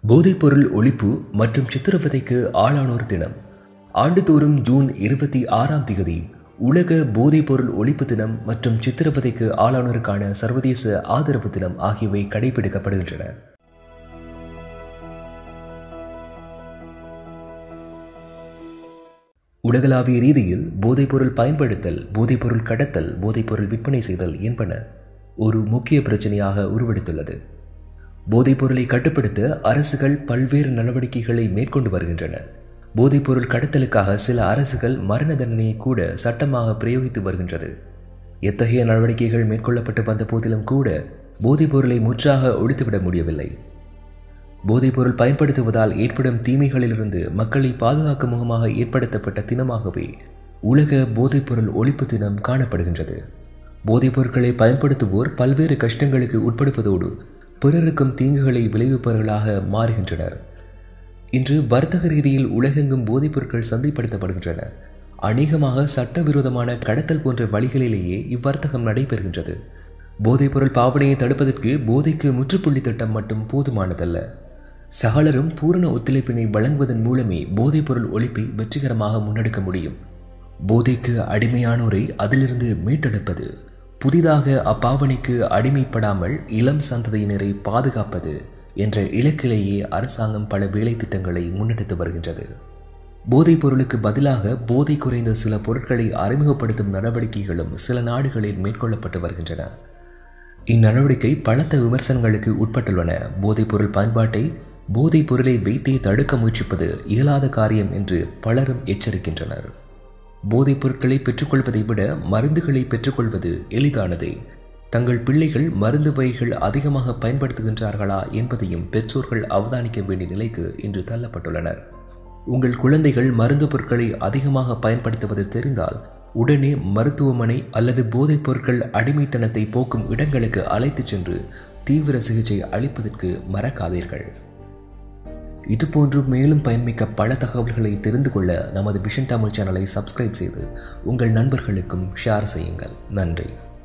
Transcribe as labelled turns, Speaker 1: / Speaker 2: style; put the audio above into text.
Speaker 1: போதைப்பொருள் ஒழிப்பு மற்றும் சித்திரவதைக்கு ஆளானோர் தினம் ஆண்டுதோறும் ஜூன் இருபத்தி ஆறாம் தேதி உலக போதைப்பொருள் ஒழிப்பு தினம் மற்றும் சித்திரவதைக்கு ஆளானோருக்கான சர்வதேச ஆதரவு தினம் ஆகியவை கடைபிடிக்கப்படுகின்றன உலகளாவிய ரீதியில் போதைப்பொருள் பயன்படுத்தல் போதைப்பொருள் கடத்தல் போதைப்பொருள் விற்பனை செய்தல் என்பன ஒரு முக்கிய பிரச்சனையாக உருவெடுத்துள்ளது போதைப்பொருளை கட்டுப்படுத்த அரசுகள் பல்வேறு நடவடிக்கைகளை மேற்கொண்டு வருகின்றன போதைப்பொருள் கடத்தலுக்காக சில அரசுகள் மரண தண்டனையை கூட சட்டமாக பிரயோகித்து வருகின்றது எத்தகைய நடவடிக்கைகள் மேற்கொள்ளப்பட்டு வந்த போதிலும் கூட போதைப்பொருளை முற்றாக ஒழித்துவிட முடியவில்லை போதைப்பொருள் பயன்படுத்துவதால் ஏற்படும் தீமைகளிலிருந்து மக்களை பாதுகாக்கும் முகமாக ஏற்படுத்தப்பட்ட தினமாகவே உலக போதைப்பொருள் ஒழிப்பு தினம் காணப்படுகின்றது போதைப் பொருட்களை பயன்படுத்துவோர் பல்வேறு கஷ்டங்களுக்கு உட்படுவதோடு பிறருக்கும் தீங்குகளை விளைவிப்பவர்களாக மாறுகின்றனர் இன்று வர்த்தக ரீதியில் உலகெங்கும் போதைப் பொருட்கள் சந்தைப்படுத்தப்படுகின்றன அநேகமாக சட்டவிரோதமான கடத்தல் போன்ற வழிகளிலேயே இவ்வர்த்தகம் நடைபெறுகின்றது போதைப்பொருள் பாவனையை தடுப்பதற்கு போதைக்கு முற்றுப்புள்ளி திட்டம் மட்டும் போதுமானதல்ல சகலரும் பூரண ஒத்துழைப்பினை வழங்குவதன் மூலமே போதைப்பொருள் ஒழிப்பை வெற்றிகரமாக முன்னெடுக்க முடியும் போதைக்கு அடிமையானோரை அதிலிருந்து மீட்டெடுப்பது புதிதாக அப்பாவனைக்கு அடிமைப்படாமல் இளம் சந்ததியினரை பாதுகாப்பது என்ற இலக்கிலேயே அரசாங்கம் பல வேலை திட்டங்களை முன்னெடுத்து வருகின்றது போதைப் பொருளுக்கு பதிலாக போதை குறைந்த சில பொருட்களை அறிமுகப்படுத்தும் நடவடிக்கைகளும் சில நாடுகளில் மேற்கொள்ளப்பட்டு வருகின்றன இந்நடவடிக்கை பலத்த விமர்சனங்களுக்கு உட்பட்டுள்ளன போதைப் பொருள் பயன்பாட்டை போதைப் பொருளை வைத்தே தடுக்க முயற்சிப்பது இயலாத காரியம் என்று பலரும் எச்சரிக்கின்றனர் போதைப் பொருட்களை பெற்றுக்கொள்வதை விட மருந்துகளை பெற்றுக்கொள்வது எளிதானதே தங்கள் பிள்ளைகள் மருந்து வகைகள் அதிகமாக பயன்படுத்துகின்றார்களா என்பதையும் பெற்றோர்கள் அவதானிக்க வேண்டிய நிலைக்கு இன்று தள்ளப்பட்டுள்ளனர் உங்கள் குழந்தைகள் மருந்து பொருட்களை அதிகமாக பயன்படுத்துவது தெரிந்தால் உடனே மருத்துவமனை அல்லது போதைப் பொருட்கள் அடிமைத்தனத்தை போக்கும் இடங்களுக்கு அழைத்துச் சென்று தீவிர சிகிச்சை அளிப்பதற்கு மறக்காதீர்கள் இதுபோன்று மேலும் பயன்மிக்க பல தகவல்களை தெரிந்து கொள்ள நமது விஷன் தமிழ் சேனலை சப்ஸ்கிரைப் செய்து உங்கள் நண்பர்களுக்கும் ஷேர் செய்யுங்கள் நன்றி